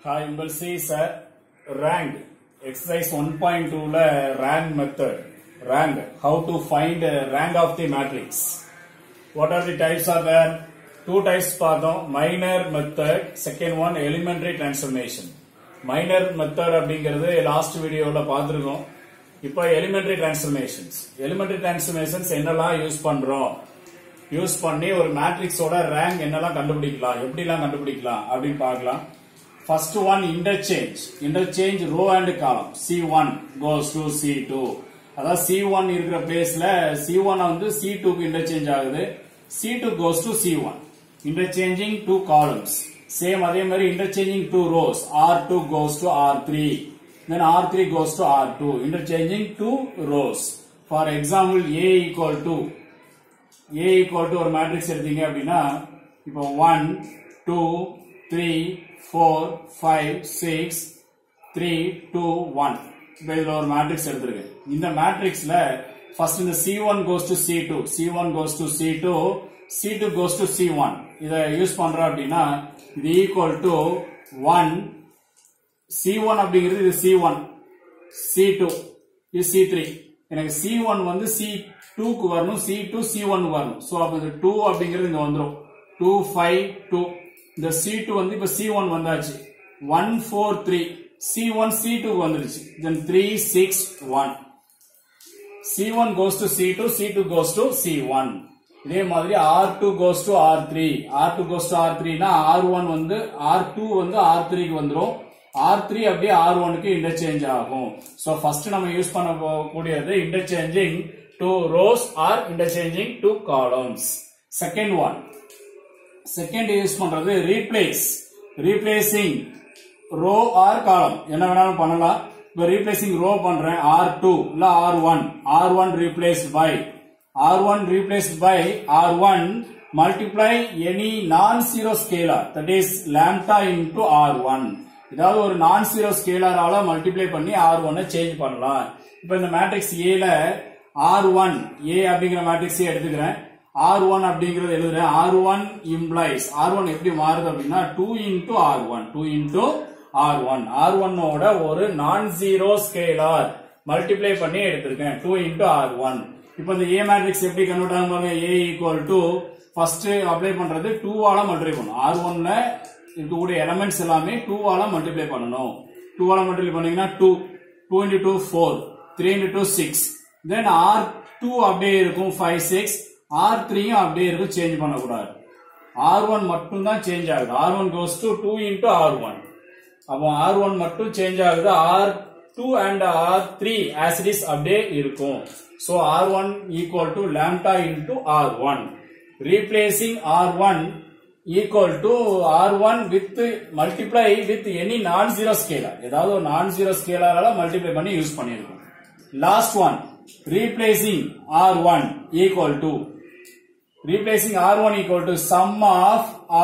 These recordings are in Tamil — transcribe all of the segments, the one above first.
Hi, உங்கள் சி sir rank exercise one point டூல rank method rank how to find rank of the matrix what are the types are there two types பார்த்தோம் minor method second one elementary transformation minor method அப்படிங்கிறது லாஸ்ட் வீடியோல பார்த்துருக்கோம் இப்போ எலிமெண்டரி டிரான்ஸ்ஃபர்மேஷன்ஸ் எலிமெண்டரி டிரான்ஸ்ஃபர்மேஷன்ஸ் என்னெல்லாம் யூஸ் பண்றோம் யூஸ் பண்ணி ஒரு மேட்ரிக்ஸோட ரேங்க் என்னெல்லாம் கண்டுபிடிக்கலாம் எப்படிலாம் கண்டுபிடிக்கலாம் அப்படின்னு பார்க்கலாம் first one interchange interchange row and column C one goes to C two அதாவது சி ஒன் இருக்கிற பிளேஸ்ல சி ஒன் வந்து சி டூக்கு இன்டர்சேஞ்ச் ஆகுது C two goes to C one interchanging two columns same அதே மாதிரி interchanging two rows R two goes to R three then R3 goes to R2 interchanging two rows for example A equal to A equal to ஒரு மேட்ரிக்ஸ் எடுத்தீங்க அப்படின்னா இப்போ one two three four five six three two one இப்போ இதில் ஒரு மேட்ரிக்ஸ் எடுத்திருக்கு இந்த மேட்ரிக்ஸ்ல ஃபர்ஸ்ட் இந்த C one goes to C two C one goes to C two C two goes to C one இதை யூஸ் பண்றோம் அப்படின்னா இது equal to one C one அப்படிங்கிறது இது சி ஒன் சி டூ இது சி த்ரீ எனக்கு சி ஒன் வந்து சி டூக்கு வரணும் சி டூ சி ஒன் வரணும் ஸோ அப்போ இது டூ அப்படிங்கிறது இங்க வந்துடும் டூ ஃபைவ் டூ இந்த சி டூ வந்து இப்போ சி ஒன் வந்தாச்சு one four three C one C டூக்கு வந்துருச்சு then three six one C one goes to C two C two goes to C one இதே மாதிரி R two goes to R three R two goes to R த்ரீனா ஆர் ஒன் வந்து ஆர் டூ வந்து ஆர் த்ரீக்கு வந்துடும் ஆர் த்ரீ அப்படியே ஆர் ஒனுக்கு இன்டர்சேஞ்ச் ஆகும் ஸோ ஃபர்ஸ்ட் நம்ம யூஸ் பண்ண கூடியது interchanging two rows or interchanging two columns second one second use பண்றது replace replacing row or column என்ன வேணாலும் பண்ணலாம் இப்போ ரீப்ளேசிங் ரோ பண்றேன் ஆர் டூ இல்ல R one R one replace by R one replace by R one multiply any non zero scalar that is lambda into R one ஏதாவது ஒரு நான் ஜீரோ ஸ்கேலரால மல்டிப்ளை பண்ணி ஆர் ஒன்னை சேஞ்ச் பண்ணலாம் இப்போ இந்த மேட்ரிக்ஸ் ஏல ஆர் ஒன் ஏ அப்படிங்கிற மேட்ரிக்ஸ் எடுத்துக்கிறேன் ஆர் ஒன் அப்படிங்கறது எழுதுறேன் R one implies R one எப்படி மாறுது அப்படின்னா two into R one two into R one R ஒன்னோட ஒரு நான் ஜீரோ ஸ்கேலார் மல்டிப்ளை பண்ணி எடுத்திருக்கேன் டூ இன்டூ ஆர் ஒன் இப்போ இந்த ஏ மேட்ரிக்ஸ் எப்படி கன்வெர்ட் ஆகும் பாருங்க A equal to first apply பண்றது டூவால மல்டிப்ளை பண்ணணும் ஆர் ஒன்ல இருக்கக்கூடிய எலமெண்ட்ஸ் எல்லாமே டூவால மல்டிப்ளை பண்ணணும் டூவால மல்டிப்ளை பண்ணீங்கன்னா two two into two four three into two six then R two அப்படியே இருக்கும் ஃபைவ் சிக்ஸ் ஆர் த்ரீயும் அப்படியே இருக்கும் சேஞ்ச் பண்ணக்கூடாது ஆர் ஒன் மட்டும் தான் சேஞ்ச் ஆகுது R one goes to two into R one அப்போ ஆர் ஒன் மட்டும் சேஞ்ச் ஆகுது R two and R three as it is அப்படியே இருக்கும் so R one equal to lambda into R one replacing R one equal to R one with multiply with any non zero scalar ஏதாவது ஒரு நான் ஜீரோ ஸ்கேலரால மல்டிப்ளை பண்ணி யூஸ் பண்ணிருக்கோம் last one replacing R one equal to replacing R1 equal to sum of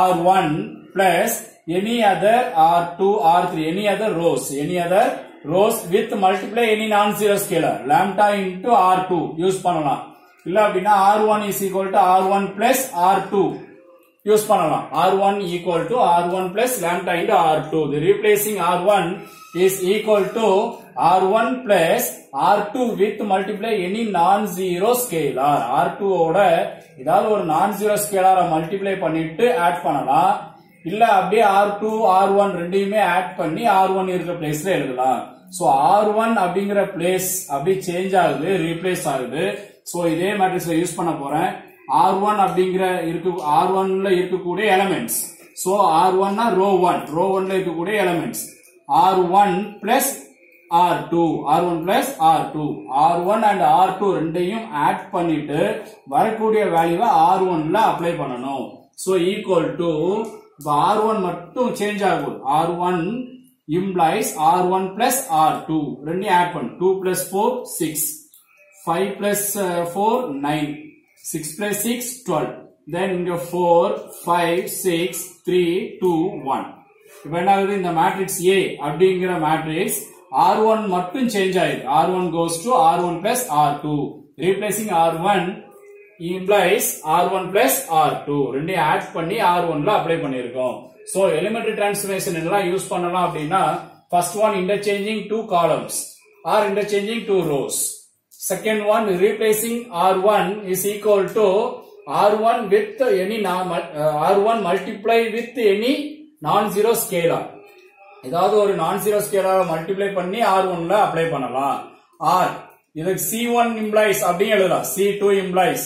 R1 plus any other R2, R3, any other rows, any other rows with multiply any non-zero scalar, lambda into R2 use பண்ணலாம் இல்ல அப்படின்னா R1 is equal to R1 plus R2 use பண்ணலாம் R1 equal to R1 plus lambda into R2 the replacing R1 is equal to R1 plus R2 with multiply any non-zero scalar R2 ஓட ஏதாவது ஒரு non-zero scalar மல்டிப்ளை பண்ணிட்டு ஆட் பண்ணலாம் இல்ல அப்படியே R2 R1 ரெண்டையுமே ஆட் பண்ணி R1 இருக்கிற பிளேஸ்ல எழுதலாம் சோ R1 அப்படிங்கிற பிளேஸ் அப்படி சேஞ்ச் ஆகுது ரீப்ளேஸ் ஆகுது சோ இதே மேட்ரிக்ஸ்ல யூஸ் பண்ண போறேன் ஆர் ஒன் அப்படிங்கிற இருக்கு ஆர் ஒன்ல இருக்கக்கூடிய எலமெண்ட்ஸ் சோ ஆர் ஒன்னா ரோ ஒன் ரோ ஒன்ல இருக்கக்கூடிய elements R one plus R two R one plus R two R one and R two ரெண்டையும் ஆட் பண்ணிட்டு வரக்கூடிய வேல்யூவை ஆர் ஒன்ல அப்ளை பண்ணணும் சோ ஈக்குவல் டு இப்போ ஆர் ஒன் மட்டும் சேஞ்ச் ஆகும் R one implies R one plus R two ரெண்டையும் ஆட் பண்ணு two plus four six five plus four nine six plus six twelve தென் இங்க four five six three two one இப்போ என்ன ஆகுது இந்த மேட்ரிக்ஸ் ஏ அப்படிங்கிற மேட்ரிக்ஸ் ஆர் ஒன் மட்டும் சேஞ்ச் ஆயிருக்கு R one goes to R one plus R two replacing R one implies R1 plus R2 ரெண்டையும் ஆட் பண்ணி R1 ல அப்ளை பண்ணியிருக்கோம் சோ எலிமெண்டரி டிரான்ஸ்ஃபர்மேஷன் எல்லாம் யூஸ் பண்ணலாம் அப்படின்னா first one interchanging two columns or interchanging two rows second one replacing R1 is equal to R1 with any R1 multiply with any non-zero scalar ஏதாவது ஒரு நான் ஜீரோ ஸ்கேலார மல்டிப்ளை பண்ணி ஆர் ஒன்ல அப்ளை பண்ணலாம் ஆர் இதுக்கு சி ஒன் இம்ப்ளைஸ் அப்படின்னு எழுதலாம் C two implies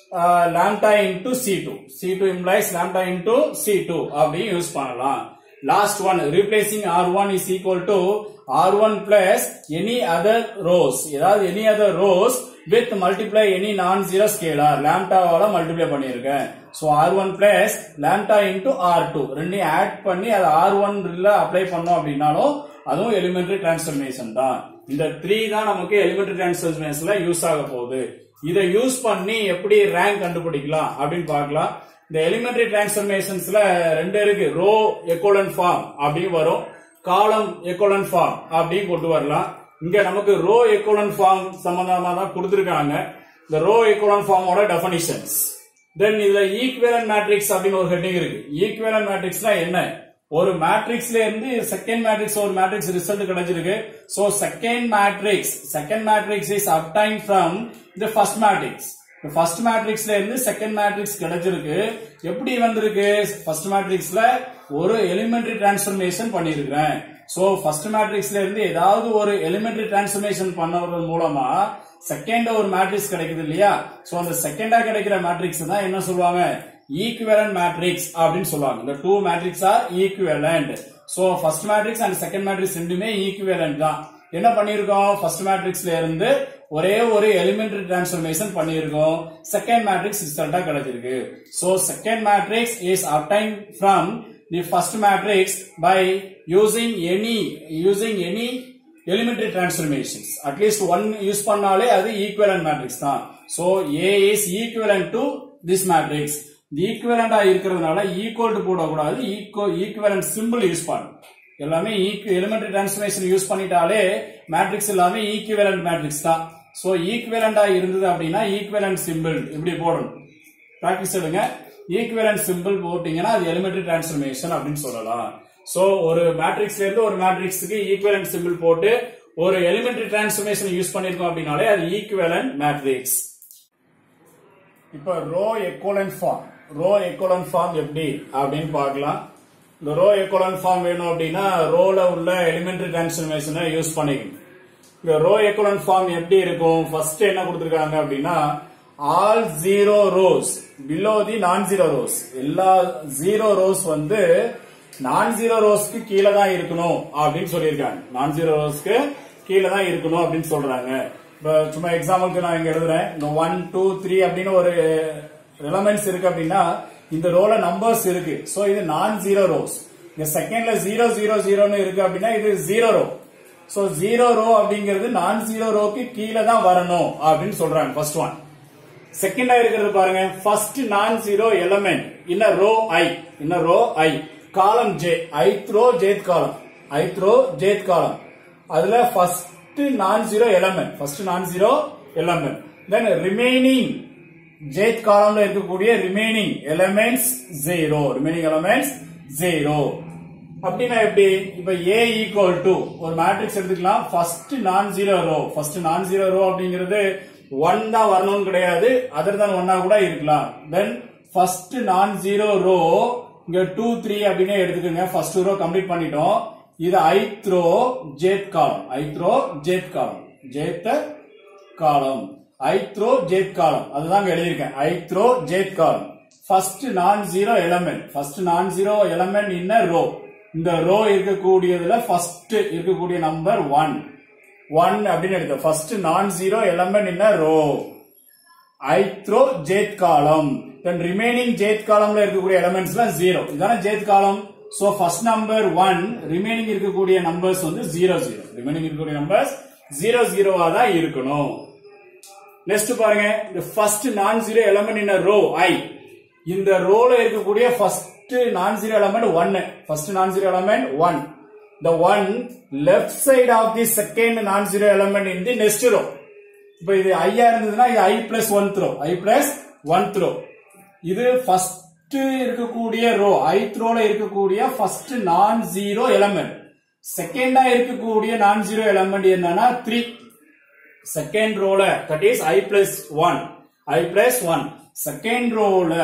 lambda into C two C two implies lambda into C two அப்படின்னு யூஸ் பண்ணலாம் last one replacing R one is equal to R one plus any other rows ஏதாவது any other rows with multiply any non zero scalar லாம்டாவால மல்டிப்ளை பண்ணியிருக்கேன் so R one plus lambda into R two ரெண்டையும் ஆட் பண்ணி அதை ஆர் ஒன் அப்ளை பண்ணோம் அப்படின்னாலும் அதுவும் எலிமெண்டரி டிரான்ஸ்ஃபர்மேஷன் தான் இந்த த்ரீ தான் நமக்கு எலிமெண்டரி டிரான்ஸ்ஃபர்மேஷன்ல யூஸ் ஆக போகுது இதை யூஸ் பண்ணி எப்படி ரேங்க் கண்டுபிடிக்கலாம் அப்படின்னு பார்க்கலாம் இந்த எலிமெண்டரி டிரான்ஸ்ஃபர்மேஷன்ஸ்ல ரெண்டு இருக்கு ரோ எக்கோலன் ஃபார்ம் அப்படின்னு வரும் காலம் எக்கோலன் ஃபார்ம் அப்படின்னு கொண்டு வரலாம் இங்க நமக்கு ரோ எக்கோலன் ஃபார்ம் சம்பந்தமா தான் கொடுத்திருக்காங்க இந்த ரோ எக்கோலன் ஃபார்மோட டெபனிஷன்ஸ் தென் இதுல ஈக்குவேலன் மேட்ரிக்ஸ் அப்படின்னு ஒரு ஹெட்டிங் இருக்கு ஈக்குவேலன் மேட்ரிக்ஸ்னா என்ன ஒரு மேட்ரிக்ஸ்ல இருந்து செகண்ட் மேட்ரிக்ஸ் ஒரு மேட்ரிக்ஸ் ரிசல்ட் கிடைச்சிருக்கு so second matrix second matrix is obtain from the first matrix first மேட்ரிக்ஸ்ல இருந்து செகண்ட் மேட்ரிக்ஸ் கிடைச்சிருக்கு எப்படி வந்திருக்கு ஃபர்ஸ்ட் மேட்ரிக்ஸ்ல ஒரு எலிமெண்டரி டிரான்ஸ்ஃபர்மேஷன் பண்ணிருக்கிறேன் சோ ஃபர்ஸ்ட் மேட்ரிக்ஸ்ல இருந்து ஏதாவது ஒரு எலிமெண்டரி டிரான்ஸ்ஃபர்மேஷன் பண்ணறது மூலமா செகண்ட் ஒரு மேட்ரிக்ஸ் கிடைக்குது இல்லையா சோ அந்த செகண்டா கிடைக்கிற மேட்ரிக்ஸ் தான் என்ன சொல்லுவாங்க ஈக்குவேலன்ட் மேட்ரிக்ஸ் அப்படின்னு சொல்லுவாங்க இந்த two matrix are equivalent so first matrix and second matrix ரெண்டுமே ஈக்குவேலண்ட் தான் என்ன பண்ணிருக்கோம் ஃபர்ஸ்ட் மேட்ரிக்ஸ்ல இருந்து ஒரே ஒரு எலிமெண்டரி டிரான்ஸ்ஃபர்மேஷன் பண்ணிருக்கோம் செகண்ட் மேட்ரிக்ஸ் ரிசல்ட்டா கிடைச்சிருக்கு so second matrix is obtain from the first matrix by using any using any elementary transformations at least one use பண்ணாலே அது ஈக்குவலன்ட் மேட்ரிக்ஸ் தான் so A is equivalent to this matrix ஈக்குவலண்டா இருக்கிறதுனால ஈக்குவல் டு போடக்கூடாது ஈக்குவ ஈக்குவலன்ட் சிம்பிள் யூஸ் பண்ணும் எல்லாமே எலிமெண்டரி டிரான்ஸ்ஃபர்மேஷன் யூஸ் பண்ணிட்டாலே மேட்ரிக்ஸ் எல்லாமே ஈக்குவலன்ட் மேட்ரிக்ஸ் தான் சோ ஈக்குவலண்டா இருந்தது அப்படின்னா ஈக்குவலன்ட் சிம்பிள் இப்படி போடணும் பிராக்டிஸ் எடுங்க ஈக்குவலன்ட் சிம்பிள் போட்டீங்கன்னா அது எலிமெண்டரி டிரான்ஸ்ஃபர்மேஷன் அப்படின்னு சொல்லலாம் சோ ஒரு மேட்ரிக்ஸ்ல இருந்து ஒரு மேட்ரிக்ஸுக்கு ஈக்குவலன்ட் சிம்பிள் போட்டு ஒரு எலிமெண்டரி டிரான்ஸ்ஃபர்மேஷன் யூஸ் பண்ணிருக்கோம் அப்படின்னாலே அது ஈக்குவலன்ட் மேட்ரிக்ஸ் இப்ப row echelon form row echelon form எப்படி அப்படின்னு பார்க்கலாம் இந்த ரோ எக்கோலன் ஃபார்ம் வேணும் அப்படின்னா ரோல உள்ள எலிமெண்டரி டிரான்ஸ்ஃபர்மேஷனை யூஸ் பண்ணிக்கணும் இந்த ரோ எக்கோலன் ஃபார்ம் எப்படி இருக்கும் ஃபர்ஸ்ட் என்ன கொடுத்திருக்காங்க அப்படின்னா all zero rows below the non zero rows எல்லா ஜீரோ ரோஸ் வந்து நான் ஜீரோ ரோஸ்க்கு கீழே தான் இருக்கணும் அப்படின்னு சொல்லியிருக்காங்க நான் ஜீரோ ரோஸ்க்கு கீழே தான் இருக்கணும் அப்படின்னு சொல்றாங்க இப்ப சும்மா எக்ஸாம்பிளுக்கு நான் இங்க எழுதுறேன் இந்த ஒன் டூ த்ரீ அப்படின்னு ஒரு எலமெண்ட்ஸ் இருக்கு அப்படின்னா இந்த ரோல நம்பர்ஸ் இருக்கு சோ இது நான் ஜீரோ ரோஸ் இந்த செகண்ட்ல ஜீரோ ஜீரோ ஜீரோன்னு இருக்கு அப்படின்னா இது zero row so zero row அப்படிங்கிறது நான் ஜீரோ ரோக்கு கீழே தான் வரணும் அப்படின்னு சொல்றாங்க ஃபர்ஸ்ட் ஒன் செகண்டா இருக்கிறது பாருங்க first non zero element in row I in row I column J ஐத் ரோ ஜேத் காலம் ஐத் ரோ ஜேத் காலம் அதுல first non zero element first non zero element then remaining jth காலம்ல இருக்கக்கூடிய remaining elements zero remaining elements zero அப்படின்னா எப்படி இப்ப ஏ ஈக்குவல் டு ஒரு மேட்ரிக்ஸ் எடுத்துக்கலாம் first non zero row first non zero row அப்படிங்கிறது ஒன் தான் வரணும்னு கிடையாது அதர் தான் ஒன்னா கூட இருக்கலாம் then first non zero row இங்க டூ த்ரீ அப்படின்னு எடுத்துக்கோங்க ஃபர்ஸ்ட் ரோ கம்ப்ளீட் பண்ணிட்டோம் இது ஐத் ரோ ஜேத் காலம் ஐத் ரோ ஜேத் காலம் ஜேத்த காலம் ஐத்ரோ ஜேத் காலம் அதுதான் எழுதியிருக்கேன் ith row jth column first non zero element first non zero element in row இந்த ரோ இருக்கக்கூடியதுல ஃபர்ஸ்ட் இருக்கக்கூடிய நம்பர் ஒன் ஒன் அப்படின்னு எடுத்த first non zero element in row ith row jth column then remaining jth காலம்ல இருக்கக்கூடிய எலமெண்ட்ஸ்லாம் ஜீரோ இதான jth column so first number one remaining இருக்கக்கூடிய நம்பர்ஸ் வந்து ஜீரோ ஜீரோ ரிமைனிங் இருக்கக்கூடிய நம்பர்ஸ் ஜீரோ ஜீரோவா தான் இருக்கணும் நெக்ஸ்ட் பாருங்க இந்த first non zero element in row I இந்த ரோல இருக்கக்கூடிய ஃபர்ஸ்ட் நான் ஜீரோ எலமெண்ட் ஒன்னு first non zero element one the one left side of the second non-zero element in the next row. இப்போ இது ஐயா இருந்ததுன்னா இது I plus one th row I plus oneth row இது ஃபர்ஸ்ட் இருக்கக்கூடிய ரோ ஐத் ரோல இருக்கக்கூடிய ஃபர்ஸ்ட் நான் ஜீரோ எலமெண்ட் செகண்டா இருக்கக்கூடிய நான் ஜீரோ எலமெண்ட் என்னன்னா த்ரீ செகண்ட் ரோல that is I plus one I plus one second ரோல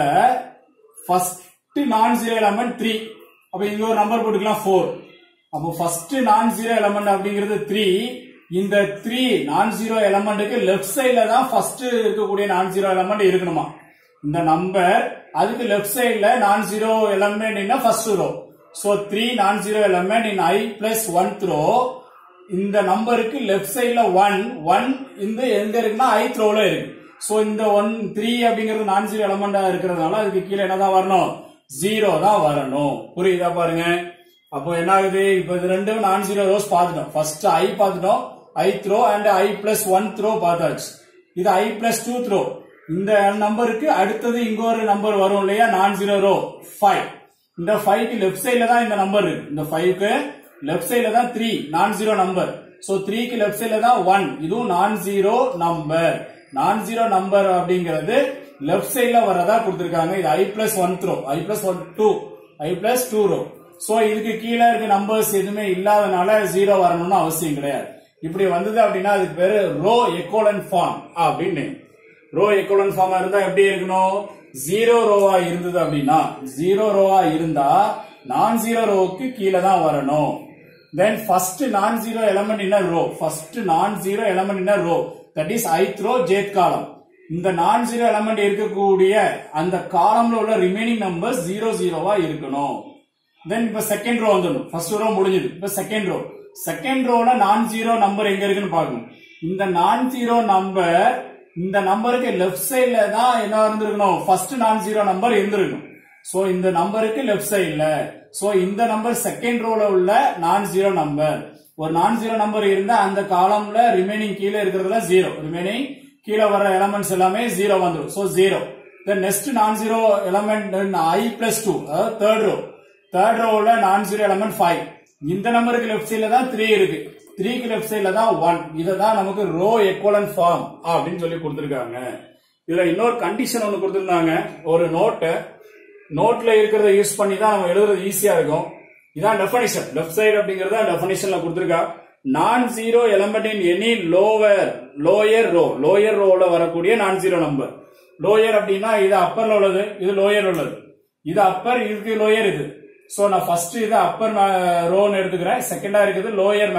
first non zero element three அப்ப இங்க ஒரு நம்பர் போட்டுக்கலாம் ஃபோர் அப்போ ஃபர்ஸ்ட் நான் ஜீரோ எலமெண்ட் அப்படிங்கிறது த்ரீ இந்த த்ரீ நான் ஜீரோ எலமெண்ட்டுக்கு லெஃப்ட் சைட்ல தான் ஃபர்ஸ்ட் இருக்கக்கூடிய நான் ஜீரோ எலமெண்ட் இருக்கணுமா இந்த நம்பர் அதுக்கு லெஃப்ட் சைட்ல non zero element first row so three non zero element in I plus one row இந்த நம்பருக்கு லெஃப்ட் சைட்ல ஒன் ஒன் இந்த எங்க இருக்குன்னா ஐ த்ரோல இருக்கு சோ இந்த ஒன் த்ரீ அப்படிங்கிறது நான் ஜீரோ எலமெண்டா இருக்கிறதுனால அதுக்கு கீழே என்னதான் வரணும் ஜீரோ தான் வரணும் புரியுதா பாருங்க அப்போ என்ன ஆகுது இப்போ இது ரெண்டும் நான் ஜீரோ ரோஸ் பார்த்துட்டோம் ஃபர்ஸ்ட் ஐ பார்த்துட்டோம் I th row and I plus one th row பார்த்தாச்சு இது ஐ பிளஸ் டூ த்ரோ இந்த நம்பருக்கு அடுத்தது இங்க ஒரு நம்பர் வரும் இல்லையா நான் ஜீரோ ரோ ஃபைவ் இந்த ஃபைவ்க்கு லெஃப்ட் சைட்ல தான் இந்த நம்பர் இருக்கு இந்த ஃபைவ்க்கு லெஃப்ட் சைட்ல தான் three non zero number so த்ரீக்கு லெஃப்ட் சைட்ல தான் ஒன் இதுவும் non zero number non zero number அப்படிங்கிறது லெஃப்ட் சைட்ல வரதா கொடுத்திருக்காங்க இது I plus one th row I plus one two I plus two row so இதுக்கு கீழே இருக்க நம்பர்ஸ் எதுவுமே இல்லாதனால ஜீரோ வரணும்னு அவசியம் கிடையாது இப்படி வந்தது அப்படின்னா அதுக்கு பேரு ரோ எக்கோலன் ஃபார்ம் அப்படின்னு ரோ எக்கோலன் ஃபார்மா இருந்தா எப்படி இருக்கணும் ஜீரோ ரோவா இருந்தது அப்படின்னா ஜீரோ ரோவா இருந்தா நான் ஜீரோ ரோவுக்கு கீழே தான் வரணும் then first non zero element in row first non zero element in row that is ith row jth column இந்த நான் ஜீரோ எலமெண்ட் இருக்கக்கூடிய அந்த காலம்ல உள்ள ரிமைனிங் நம்பர் ஜீரோ ஜீரோவா இருக்கணும் தென் இப்ப செகண்ட் ரோ வந்துடும் ஃபர்ஸ்ட் ரோ முடிஞ்சது இப்ப செகண்ட் ரோ செகண்ட் ரோல நான் ஜீரோ நம்பர் எங்க இருக்குன்னு பார்க்கணும் இந்த நான் ஜீரோ நம்பர் இந்த நம்பருக்கு லெஃப்ட் சைட்ல தான் என்ன இருந்திருக்கணும் ஃபர்ஸ்ட் நான் ஜீரோ நம்பர் இருந்திருக்கும் சோ இந்த நம்பருக்கு லெஃப்ட் சைட்ல சோ இந்த நம்பர் செகண்ட் ரோல உள்ள நான் ஜீரோ நம்பர் ஒரு நான் ஜீரோ நம்பர் இருந்தா அந்த காலம்ல ரிமைனிங் கீழே இருக்கிறதுல ஜீரோ ரிமைனிங் கீழே வர எலமெண்ட்ஸ் எல்லாமே ஜீரோ வந்துடும் so zero then next non zero element I plus two அதாவது தேர்ட் ரோ தேர்ட் ரோல நான் ஜீரோ எலமெண்ட் ஃபைவ் இந்த நம்பருக்கு லெஃப்ட் சைட்ல தான் த்ரீ இருக்கு த்ரீக்கு லெஃப்ட் சைட்ல தான் ஒன் இதை தான் நமக்கு ரோ எக்வலன் ஃபார்ம் அப்படின்னு சொல்லி கொடுத்துருக்காங்க இதுல இன்னொரு கண்டிஷன் ஒன்று கொடுத்துருந்தாங்க ஒரு நோட்டு நோட்ல இருக்கிறத யூஸ் பண்ணி தான் நம்ம எழுதுறது ஈஸியா இருக்கும் இதான் டெஃபனிஷன் லெஃப்ட் சைடு அப்படிங்கறத டெஃபனிஷன்ல கொடுத்துருக்கா non zero element in any lower lower row lower ரோல வரக்கூடிய நான் ஜீரோ நம்பர் லோயர் அப்படின்னா இது அப்பர்ல உள்ளது இது லோயர் உள்ளது இது அப்பர் இதுக்கு லோயர் இது சோ நான் ஃபர்ஸ்ட் இது அப்பர் ரோன்னு எடுத்துக்கிறேன் செகண்டா இருக்குது lower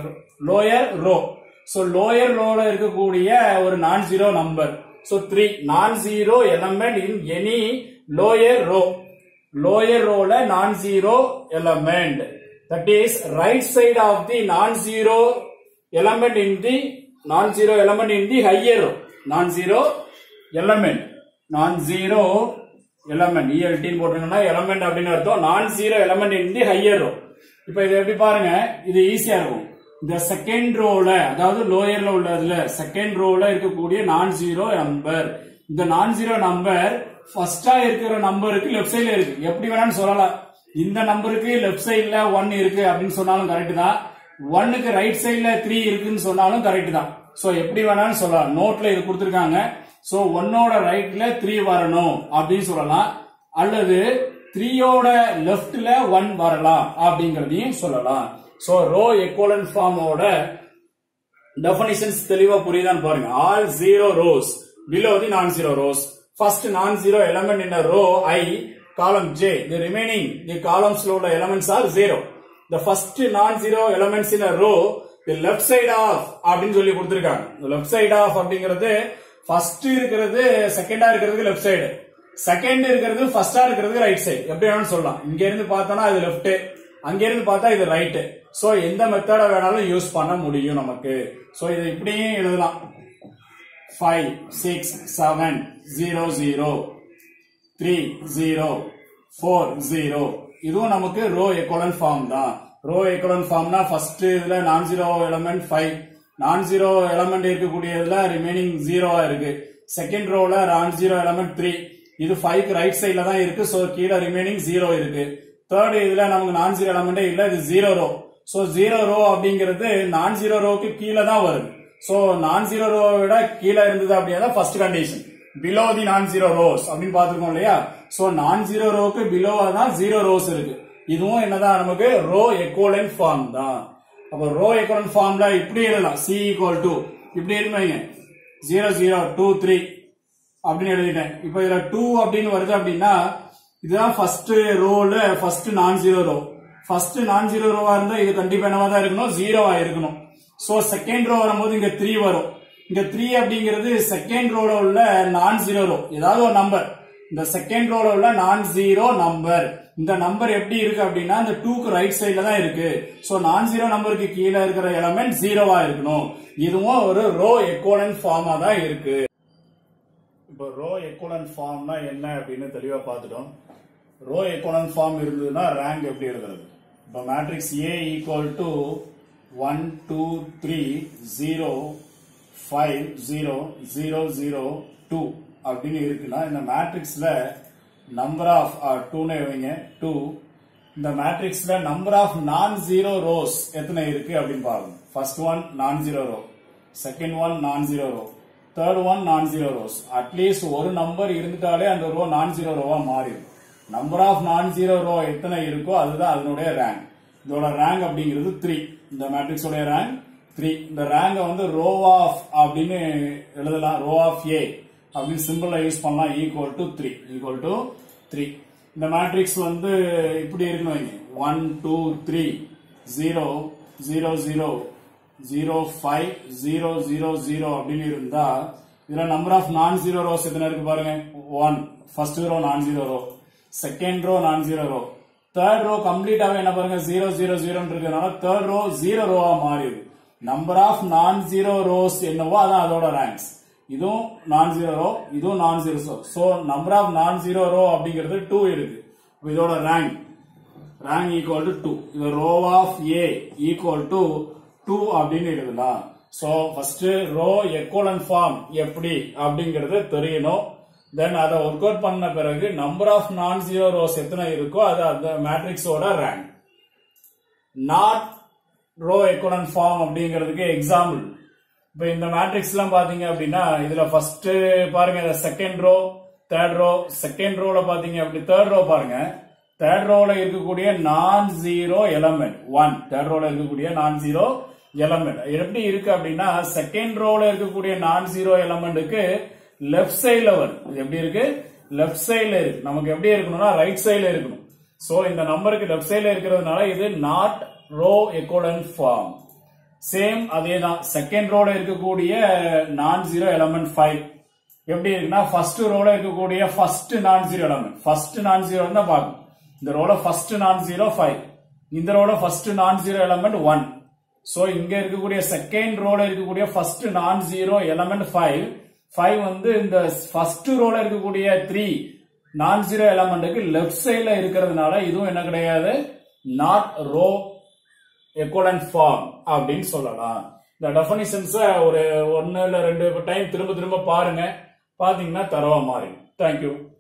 lower row so lower ரோல இருக்கக்கூடிய ஒரு non zero number so three non zero element in any lower row lower ரோல non zero element that is right side of the non zero element in the non zero element in the higher row non zero element non zero element இஎல்டின்னு போட்டிருந்தோம்னா எலமெண்ட் அப்படின்னு அர்த்தம் non zero element in the higher row இப்போ இது எப்படி பாருங்க இது ஈஸியா இருக்கும் இந்த செகண்ட் ரோல அதாவது லோயர்ல உள்ளதுல செகண்ட் ரோல இருக்கக்கூடிய நான் ஜீரோ நம்பர் இந்த நான் ஜீரோ நம்பர் ஃபர்ஸ்டா இருக்கிற நம்பருக்கு லெஃப்ட் சைடுல இருக்கு எப்படி வேணாலும் சொல்லலாம் இந்த நம்பருக்கு லெஃப்ட் சைடுல ஒன் இருக்கு அப்படின்னு சொன்னாலும் கரெக்ட் தான் ஒன்னுக்கு ரைட் சைடுல த்ரீ இருக்குன்னு சொன்னாலும் கரெக்ட் தான் சோ எப்படி வேணாலும் சொல்லலாம் நோட்ல இது கொடுத்துருக்காங்க சோ ஒன்னோட ரைட்ல த்ரீ வரணும் அப்படின்னு சொல்லலாம் அல்லது த்ரீயோட லெஃப்ட்ல ஒன் வரலாம் அப்படிங்கறதையும் சொல்லலாம் சோ ரோ எக்கோலன் ஃபார்மோட டெபனிஷன்ஸ் தெளிவா புரியுதான்னு பாருங்க all zero rows below the non zero rows first non zero element in row I column J the remaining the காலம்ஸ்ல உள்ள elements are zero the first non zero elements in row the left side of அப்படின்னு சொல்லி கொடுத்திருக்காங்க லெஃப்ட் சைடு ஆஃப் அப்படிங்கிறது ஃபர்ஸ்ட் இருக்கிறது செகண்டா இருக்கிறதுக்கு லெஃப்ட் சைடு செகண்ட் இருக்கிறது ஃபர்ஸ்டா இருக்கிறதுக்கு ரைட் சைடு எப்படி வேணாலும் சொல்லலாம் இங்க இருந்து பார்த்தோம்னா இது லெஃப்ட் அங்க இருந்து பார்த்தா இது ரைட் சோ எந்த மெத்தட வேணாலும் யூஸ் பண்ண முடியும் நமக்கு சோ இதை இப்படியும் எழுதலாம் five six seven zero zero three zero four zero இதுவும் நமக்கு ரோ எக்கோலன் ஃபார்ம் தான் ரோ எக்கோலன் ஃபார்ம்னா ஃபர்ஸ்ட் இதுல non zero element five non zero element இருக்கக்கூடியதுல ரிமைனிங் ஜீரோவா இருக்கு செகண்ட் ரோல நான் ஜீரோ எலமெண்ட் த்ரீ இது ஃபைவ் ரைட் சைட்ல தான் இருக்கு சோ கீழே ரிமைனிங் ஜீரோ இருக்கு தேர்ட் இதுல நமக்கு நான் ஜீரோ எலமெண்டே இல்ல இது zero row so zero row அப்படிங்கிறது நான் ஜீரோ ரோக்கு கீழே தான் வருது சோ நான் ஜீரோ ரோ விட கீழே இருந்தது அப்படின்னா first condition below the non zero rose அப்படின்னு பார்த்திருக்கோம் இல்லையா சோ நான் ஜீரோ ரோக்கு பிலோ தான் ஜீரோ ரோஸ் இருக்கு இதுவும் என்னதான் நமக்கு ரோ எக்கோலன் ஃபார்ம் தான் அப்போ ரோ எக்கோலன் ஃபார்ம்ல இப்படி எழுதலாம் சி ஈக்குவல் டு இப்படி எழுதுவீங்க ஜீரோ ஜீரோ டூ த்ரீ அப்படின்னு எழுதிட்டேன் இப்போ இதுல டூ அப்படின்னு வருது அப்படின்னா இதுதான் ஃபர்ஸ்ட் ரோல first non zero row first non zero ரோவா இருந்தா இது கண்டிப்பா என்னவா தான் இருக்கணும் ஜீரோவா இருக்கணும் சோ செகண்ட் ரோ வரும்போது இங்க த்ரீ வரும் இங்க த்ரீ அப்படிங்கிறது செகண்ட் ரோல உள்ள நான் ஜீரோ ரோ ஏதாவது ஒரு நம்பர் இந்த செகண்ட் ரோல உள்ள நான் ஜீரோ நம்பர் இந்த நம்பர் எப்படி இருக்கு அப்படின்னா இந்த டூக்கு ரைட் சைடுல தான் இருக்கு சோ நான் ஜீரோ நம்பருக்கு கீழே இருக்கிற எலமெண்ட் ஜீரோவா இருக்கணும் இதுவும் ஒரு ரோ எக்கோலன் ஃபார்மா தான் இருக்கு இப்போ ரோ எக்கோலன் ஃபார்ம்னா என்ன அப்படின்னு தெளிவா பார்த்துட்டோம் ரோ எக்கோலன் ஃபார்ம் இருந்ததுன்னா ரேங்க் எப்படி எழுதுறது இப்போ matrix A equal to one two three zero five zero zero zero two அப்படின்னு இருக்குன்னா இந்த மேட்ரிக்ஸ்ல நம்பர் ஆஃப் டூன்னு வைங்க டூ இந்த மேட்ரிக்ஸ்ல number of non zero rows எத்தனை இருக்கு அப்படின்னு பாருங்க first one non zero row second one non zero row third one non zero rows at least ஒரு நம்பர் இருந்துட்டாலே அந்த ரோ நான் ஜீரோ ரோவா மாறிடும் number of non zero row எத்தனை இருக்கோ அதுதான் அதனுடைய ரேங்க் இதோட ரேங்க் அப்படிங்கிறது த்ரீ இந்த மேட்ரிக்ஸோட ரேங்க் த்ரீ இந்த ரேங்க வந்து ரோ ஆஃப் அப்படின்னு எழுதலாம் ரோ ஆஃப் ஏ அப்படின்னு சிம்பிளா யூஸ் பண்ணலாம் equal to three equal to three இந்த மேட்ரிக்ஸ் வந்து இப்படி இருக்கணும் வைங்க one two three zero zero zero zero five zero zero zero அப்படின்னு இருந்தா இதுல number of non zero rows எத்தனை இருக்கு பாருங்க one first row non zero row second row non zero row third row கம்ப்ளீட்டாவே என்ன பாருங்க ஜீரோ ஜீரோ ஜீரோன்னு இருக்கிறதுனால தேர்ட் ரோ ஜீரோ ரோவா மாறிடுது number of non zero rows என்னவோ அதான் அதோட ரேங்க்ஸ் இதுவும் நான் ஜீரோ ரோ இதுவும் non zero row so number of non zero row அப்படிங்கிறது டூ இருக்கு அப்ப இதோட rank rank equal to two இது rho of A equal to two அப்படின்னு எழுதலாம் so first row echelon form எப்படி அப்படிங்கறது தெரியணும் தென் அதை ஒர்க் அவுட் பண்ண பிறகு number of non zero rows எத்தனை இருக்கோ அது அந்த மேட்ரிக்ஸோட rank not row echelon form அப்படிங்கிறதுக்கு எக்ஸாம்பிள் இப்போ இந்த மேட்ரிக்ஸ் எல்லாம் பாத்தீங்க அப்படின்னா இதுல ஃபர்ஸ்ட் பாருங்க இந்த second row third row second ரோல பாத்தீங்க அப்படி தேர்ட் ரோ பாருங்க தேர்ட் ரோல இருக்கக்கூடிய non zero element one third ரோல இருக்கக்கூடிய நான் ஜீரோ எலமெண்ட் எப்படி இருக்கு அப்படின்னா செகண்ட் ரோல இருக்கக்கூடிய நான் ஜீரோ எலமெண்ட்டுக்கு லெஃப்ட் சைடுல வரும் இது எப்படி இருக்கு லெஃப்ட் சைடுல இருக்கு நமக்கு எப்படி இருக்கணும்னா ரைட் சைடுல இருக்கணும் சோ இந்த நம்பருக்கு லெஃப்ட் சைடுல இருக்கிறதுனால இது not row echelon form same அதே தான் செகண்ட் ரோல இருக்கக்கூடிய நான் ஜீரோ எலமெண்ட் ஃபைவ் எப்படி இருக்குன்னா ஃபர்ஸ்ட் ரோல இருக்கக்கூடிய first non zero element first non zero தான் பார்க்கணும் இந்த ரோல ஃபர்ஸ்ட் நான் ஜீரோ ஃபைவ் இந்த ரோல first non zero element one so இங்க இருக்கக்கூடிய செகண்ட் ரோல இருக்கக்கூடிய first non zero element five five வந்து இந்த ஃபர்ஸ்ட் ரோல இருக்கக்கூடிய த்ரீ நான் ஜீரோ எலமெண்ட்டுக்கு லெஃப்ட் சைட்ல இருக்கிறதுனால இதுவும் என்ன கிடையாது நாட் ரோ எக்கோலன் ஃபார்ம் அப்படின்னு சொல்லலாம் இந்த டெஃபனிஷன்ஸ ஒரு ஒன்னு இல்ல ரெண்டு டைம் திரும்ப திரும்ப பாருங்க பாத்தீங்கன்னா தரவா மாறி தேங்க்யூ